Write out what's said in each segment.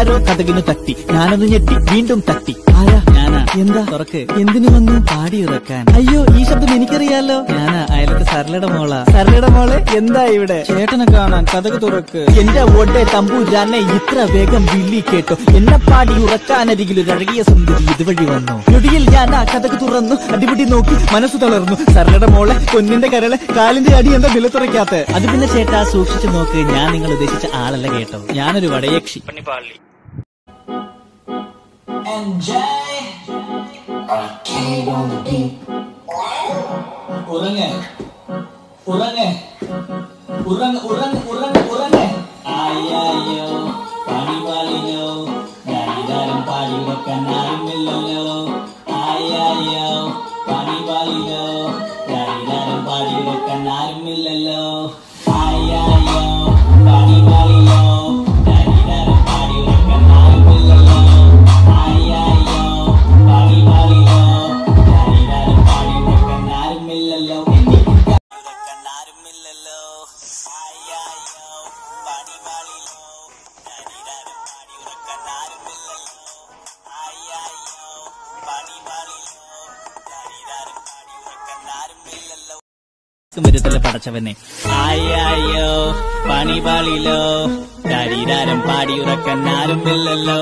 ആരോ കഥകിനു തട്ടി ഞാനത് ഞെട്ടി വീണ്ടും തട്ടി ആരാ ഞാനാ എന്താ തുറക്ക് എന്തിനു വന്നു പാടി ഇറക്കാൻ അയ്യോ ഈ ശബ്ദം എനിക്കറിയാലോ ഞാനാ അയലത്തെ സരളയുടെ മോളാ സരളയുടെ മോളെ എന്താ ഇവിടെ ചേട്ടനെ കാണാൻ കഥക് തുറക്ക് എന്റെ ഓട്ടെ തമ്പൂരാനെ ഇത്ര വേഗം വിളി കേട്ടോ എന്നെ പാടി ഉറക്കാനരികിൽ ഒരു അഴകിയ സുന്ദരി ഇതുവഴി വന്നു ഞൊടിയിൽ ഞാൻ ആ കഥക് തുറന്നു അടിപിടി നോക്കി മനസ്സ് തളർന്നു സരളയുടെ മോളെ പൊന്നിന്റെ കരളെ കാലിന്റെ അടി എന്താ വില തുറക്കാത്ത അത് പിന്നെ ചേട്ടാ സൂക്ഷിച്ചു നോക്ക് ഞാൻ നിങ്ങൾ ഉദ്ദേശിച്ച ആളല്ല കേട്ടോ ഞാനൊരു വടയക്ഷി ഉറങ്ങ് ഉറങ്ങ് ഉറങ്ങ് ഉറങ്ങ് ഉറങ്ങ് ഉറങ്ങ് ആയോ പണിപാളിലോ ഞാനിതാരം പാടി വെക്കാൻ ആരുമില്ലല്ലോ ആയോ പണിപാളിലോ ഞാനിതാരം പാടി വെക്കാൻ ആരുമില്ലല്ലോ ആയോ പണിപാളിലോ ഞാനിതാരം പാടി വെക്കാൻ ആരുമില്ലല്ലോ ആയോ പണിപാളിലോ ഞാനിതാരം പാടി വെക്കാൻ ആരുമില്ലല്ലോ വെക്കാൻ ആരുമില്ലല്ലോ ആയോ പണിപാളിലോ ഞാനിതാരം പാടി വെക്കാൻ ആരുമില്ലല്ലോ ആയോ പണിപാളിലോ ഞാനിതാരം പാടി വെക്കാൻ ആരുമില്ലല്ലോ വരുത്തല്ല പടച്ചവനെ ആയോ പണിപാളിലോ ശരീരാരം പാടിയുറക്കാൻ ആരുമില്ലല്ലോ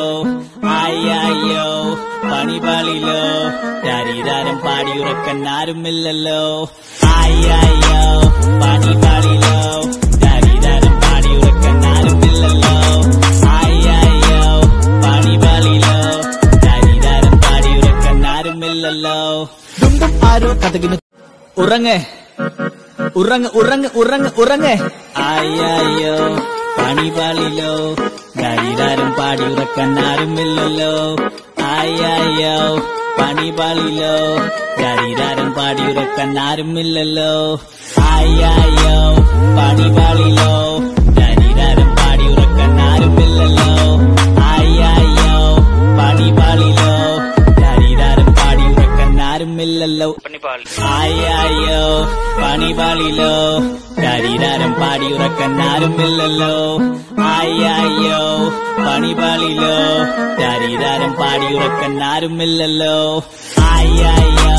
ആയോ പണിപാളിലോ ശരീരാരം പാടിയുറക്കാൻ ആരുമില്ലല്ലോ ആയോ പണിപാളിലോ ശരീരാരം പാടിയുറക്കാൻ ആരുമില്ലല്ലോ ആയോ പണിപാളിലോ ശരീരാരം പാടിയുറക്കാൻ ആരുമില്ലല്ലോ ദുംദും ആരോ കഥകിന് ഉറങ്ങ് ഉറങ്ങ് ഉറങ്ങ് ഉറങ്ങ് ഉറങ്ങ് ആയോ പണിപാളിലോ ശരീരാരം പാടി ഉറക്കാൻ ആരുമില്ലല്ലോ ആയോ പണിപാളിലോ ശരീരാരം പാടി ഉറക്കാൻ ആരുമില്ലല്ലോ ആയോ പണിപാളിലോ ശരീരാരം പാടി ഉറക്കാൻ ആരുമില്ലല്ലോ ആയോ പണിപാളിലോ ശരീരാരം പാടി ഉറക്കാൻ ആരുമില്ലല്ലോ ആയോ പണിപാളിലോ ശരീരാരം പാടി ഉറക്കാൻ ആരുമില്ലല്ലോ ആയോ പണിപാളിലോ ശരീരാരം പാടി ഉറക്കാൻ ആരുമില്ലല്ലോ ആയോ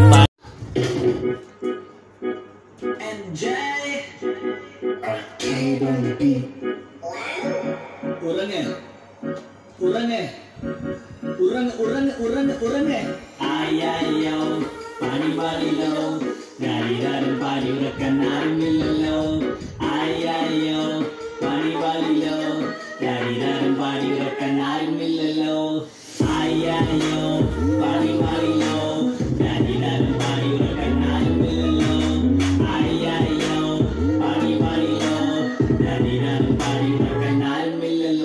ഉറങ്ങ് ഉറങ്ങ് ഉറങ്ങ് ഉറങ്ങ് ഉറങ്ങ് ഉറങ്ങ് ആയോ പണിപാടിലോ ശരീരാരം പാടി ഉറക്കാൻ ആരുമില്ലല്ലോ ആയോ പണിപാടിലോ ശരീരാരം പാടി ഉറക്കാൻ ആരുമില്ലല്ലോ ആയോ പണിപാടിലോ ശരീരാരം പാടി ഉറക്കാൻ ആരുമില്ലല്ലോ ആയോ പണിപാടിലോ ശരീരാരം പാടി ഉറക്കാൻ ആരുമില്ലല്ലോ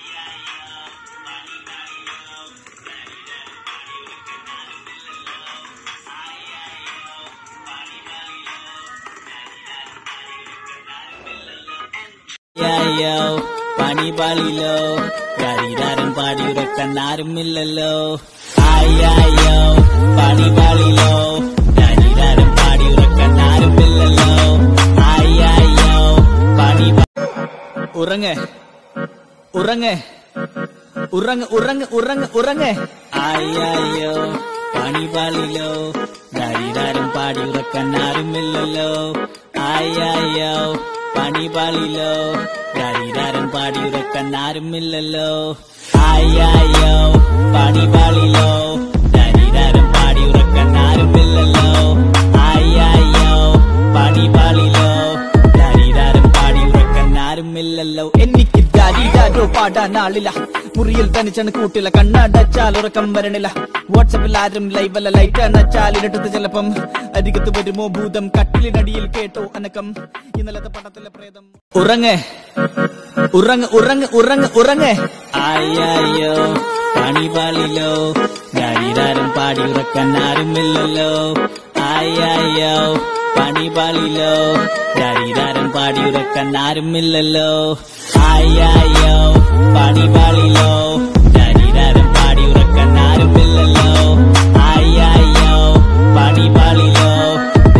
യായോ പണിപാളിലോ ശരീരാരം പാടിയുറക്കാൻ ആരുമില്ലല്ലോ ആയോ പണിപാളിലോ ശരീരാരം പാടിയുറക്കാൻ ആരുമില്ലല്ലോ ആയോ പണി ഉറങ്ങ് ഉറങ്ങ് ഉറങ്ങ് ഉറങ്ങ് ഉറങ്ങ് ഉറങ്ങ് ആയോ പണിപാളിലോ ശരീരാരം പാടിയുറക്കാൻ ആരുമില്ലല്ലോ ആയോ പണിപാളിലോ ശരീരാരം പാടിയുറക്കാൻ ആരുമില്ലല്ലോ ആയോ പണിപാളിലോ ശരീരാരം പാടിയുറക്കാൻ ആരുമില്ലല്ലോ ആയോ പണിപാളിലോ ശരീരാരം പാടിയുറക്കാൻ ആരുമില്ലല്ലോ എനിക്ക് ഡാഡോ പാടാൻ ആളില്ല മുറിയിൽ തനിച്ചാണ് കൂട്ടില്ല കണ്ണടച്ചാൽ ഉറക്കം വരണില്ല വാട്സപ്പിൽ ആരും ലൈവല്ല ലൈറ്റ് അണച്ചാൽ ഇരട്ടത്ത് ചിലപ്പം അരികത്ത് വരുമോ ഭൂതം കട്ടിലിനടിയിൽ കേട്ടോ അനക്കം ഇന്നലത്തെ പടത്തിലെ പ്രേതം ഉറങ്ങ് ഉറങ്ങ് ഉറങ്ങ് ഉറങ്ങ് ഉറങ്ങ് ആയോ പണിപാളിലോ ശരീരാരം പാടി ഉറക്കാൻ ആരുമില്ലല്ലോ ആയോ പണിപാളിലോ ശരീരാരം പാടി ഉറക്കാൻ ആരുമില്ലല്ലോ ആയോ പണിപാളിലോ ശരീരാരം പാടി ഉറക്കാൻ ആരുമില്ലല്ലോ ആയോ പണിപാളിലോ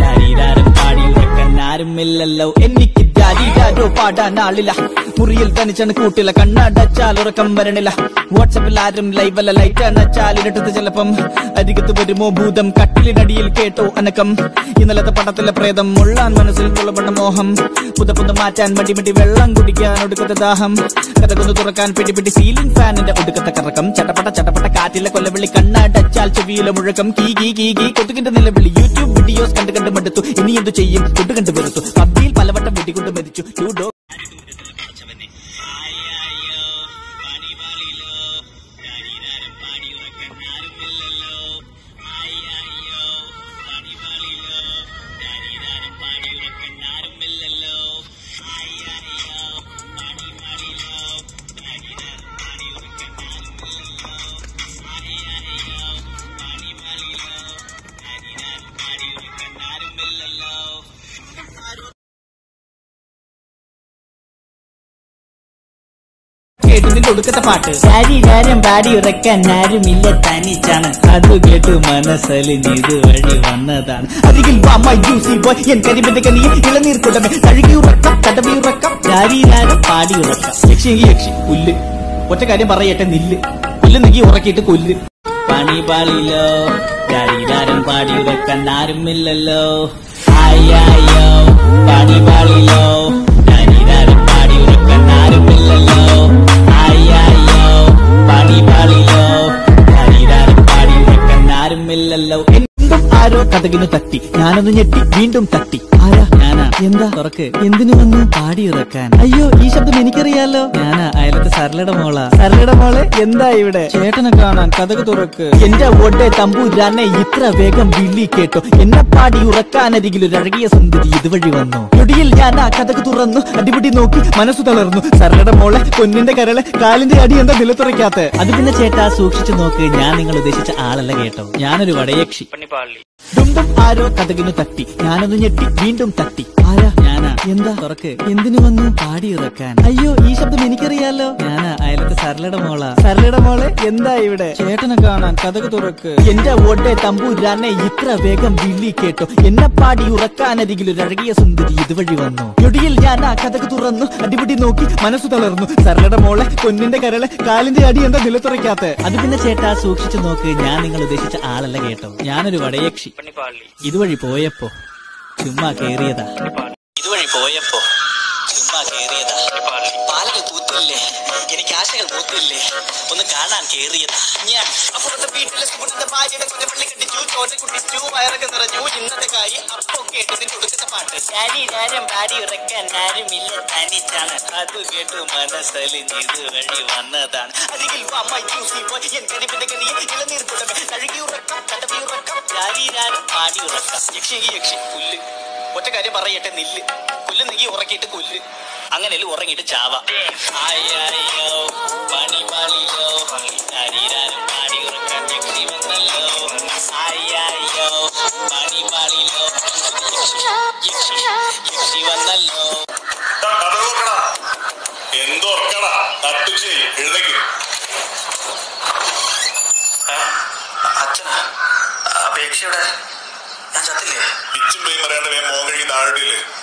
ശരീരാരം പാടി ഉറക്കാൻ ആരുമില്ലല്ലോ എനിക്ക് ഡാഡി ഡാഡോ പാടാൻ ആളില്ല മുറിയിൽ തനി തനിച്ചാണ് കൂട്ടില്ല കണ്ണടച്ചാൽ ഉറക്കം വരണില്ല വാട്സപ്പിൽ ആരും ലൈവല്ല ലൈറ്റ് അണച്ചാൽ ഇരട്ടത്ത് ചിലപ്പം അരികത്ത് വരുമോ ഭൂതം കട്ടിലിനടിയിൽ കേട്ടോ അനക്കം ഇന്നലത്തെ പടത്തിലെ പ്രേതം മുള്ളാൻ മനസ്സിൽ തുള്ളപ്പെട്ട മോഹം പുത പുത മാറ്റാൻ മടി മടി വെള്ളം കുടിക്കാൻ ഒടുക്കത്തെ ദാഹം കഥകൊന്ന് തുറക്കാൻ പിടി പിടി സീലിംഗ് ഫാനിന്റെ ഒടുക്കത്തെ കറക്കം ചട്ടപ്പട്ട ചട്ടപ്പട്ട കാറ്റിലെ കൊല്ലവിളി കണ്ണടച്ചാൽ ചെവിയിലെ മുഴക്കം കീ കീ കീ കീ കൊതുകിന്റെ നിലവിളി യൂട്യൂബ് വീഡിയോസ് കണ്ട് കണ്ട് മടുത്തു ഇനി എന്തു ചെയ്യും കൊണ്ട് കണ്ട് വെറുത്തു പബ്ജിയിൽ പലവട്ടം വെടികൊണ്ട് മരിച്ചു ലൂഡോ കേട്ടു നിന്റെ ഒടുക്കത്തെ പാട്ട് ശരീരം പാടി ഉറക്കാൻ ആരുമില്ല തനിച്ചാണ് അത് കേട്ടു മനസ്സലിഞ്ഞിത് വഴി വന്നതാണ് അരികിൽ വാമ യൂസി ബോയ് എൻ കരിമിന്റെ കനിയിൽ ഇളനീർ കുടമേ തഴുകി ഉറക്കം തടവി ഉറക്കം ശരീരം പാടി ഉറക്കം യക്ഷിയെങ്കിൽ യക്ഷി പുല്ല് ഒറ്റ കാര്യം പറയട്ടെ നില്ല് പുല്ല് നീക്കി ഉറക്കിയിട്ട് കൊല്ല് പണി പാളിലോ ശരീരം പാടി ഉറക്കാൻ ആരുമില്ലല്ലോ ആയോ പണി പാളിലോ ശരീരം പാടി ഉറക്കാൻ ആരുമില്ലല്ലോ ആയോ പണി പാളിലോ ശരീരം പാടി ഉറക്കാൻ ആരുമില്ലല്ലോ എന്തും ആരോ കഥകിനു തട്ടി ഞാനൊന്ന് ഞെട്ടി വീണ്ടും തട്ടി ആരാ ഞാനാ എന്താ തുറക്ക് എന്തിനു വന്നു പാടി ഇറക്കാൻ അയ്യോ ഈ ശബ്ദം എനിക്കറിയാലോ ഞാനാ അയലത്തെ സരളയുടെ മോളാ സരളയുടെ മോളെ എന്താ ഇവിടെ ചേട്ടനെ കാണാൻ കഥക് തുറക്ക് എന്റെ ഒടെ തമ്പൂരാനെ ഇത്ര വേഗം വിളി കേട്ടോ എന്നെ പാടി ഉറക്കാനരികിൽ ഒരു അഴകിയ സുന്ദരി ഇതുവഴി വന്നു ഞൊടിയിൽ ഞാൻ ആ കഥക് തുറന്നു അടിപിടി നോക്കി മനസ്സു തളർന്നു സരളയുടെ മോളെ പൊന്നിന്റെ കരളെ കാലിന്റെ അടി എന്താ നിലത്തുറയ്ക്കാത്ത അത് പിന്നെ ചേട്ടാ സൂക്ഷിച്ചു നോക്ക് ഞാൻ നിങ്ങൾ ഉദ്ദേശിച്ച ആളല്ല കേട്ടോ ഞാനൊരു വടയക്ഷി ഡുംഡും ആരോ കഥകിനു തട്ടി ഞാനൊന്ന് ഞെട്ടി വീണ്ടും തട്ടി ആരാ ഞാനാ എന്താ തുറക്ക് എന്തിനു വന്നു പാടി ഇറക്കാൻ അയ്യോ ഈ ശബ്ദം എനിക്കറിയാലോ ഞാനാ അയലത്തെ സരളയുടെ മോളാ സരളയുടെ മോളെ എന്താ ഇവിടെ ചേട്ടനെ കാണാൻ കഥക് തുറക്ക് എന്റെ ഓട്ടെ തമ്പൂരാനെ ഇത്ര വേഗം വിളി കേട്ടോ എന്നെ പാടി ഉറക്കാനരികിൽ ഒരു അഴകിയ സുന്ദരി ഇതുവഴി വന്നു ഞൊടിയിൽ ഞാൻ ആ കഥക് തുറന്നു അടിപിടി നോക്കി മനസ്സു തളർന്നു സരളയുടെ മോളെ പൊന്നിന്റെ കരളെ കാലിന്റെ അടി എന്താ നിലത്തുറയ്ക്കാത്ത അത് പിന്നെ ചേട്ടാ സൂക്ഷിച്ചു നോക്ക് ഞാൻ നിങ്ങൾ ഉദ്ദേശിച്ച ആളല്ല കേട്ടോ ഞാനൊരു വടയക്ഷി ഇതുവഴി പോയപ്പോ ചുമ്മാ കേറിയതാ ഇതുവഴി പോയപ്പോ ചുമ്മാ കേറിയതാ പാലകൾ പൂത്തില്ലേ എനിക്ക് ആശകൾ പൂത്തില്ലേ ഒന്ന് കാണാൻ കേറിയതാ ഞാൻ അപ്പുറത്തെ വീട്ടിലെ സുഹൃത്തിന്റെ ഭാര്യയുടെ കുഞ്ഞപ്പള്ളി കെട്ടിച്ചു ചോറ്റക്കുട്ടി സ്റ്റൂ വയറൊക്കെ നിറഞ്ഞു ഇന്നത്തെ കാര്യം അപ്പൊ കേട്ടതിന് കൊടുക്കുന്ന പാട്ട് ശരീരം പാടി ഉറക്കാൻ ആരുമില്ല തനിച്ചാണ് അത് കേട്ടു മനസ്സലിഞ്ഞിത് വഴി വന്നതാണ് അരികിൽ വാമ യൂസി ബോയ് എൻ കരിമിന്റെ കനിയിൽ ഇളനീർ കുടമേ തഴുകി ഉറക്കം തടവി ഉറക്കം ശരീരം പാടി ഉറക്കം യക്ഷി യക്ഷി പുല്ല് ഒറ്റ കാര്യം പറയട്ടെ നില്ല് പുല്ല് നീക്കി ഉറക്കിയിട്ട് കൊല്ല് അങ്ങനെയല്ല ഉറങ്ങിയിട്ട് ചാവ ആയോ പണി പാളിയോ ശരീരം പാടി ഉറക്കാൻ യക്ഷി വന്നല്ലോ ആയോ പണി പാളിലോ യക്ഷി യക്ഷി വന്നല്ലോ എന്തോർക്കടാ തട്ടുചേ എഴുതേക്ക് അച്ഛനാ അപേക്ഷയുടെ ഞാൻ ചത്തില്ലേ പിച്ചും പേയും പറയാണ്ട് വേഗം മോൻ കഴുകി താഴെ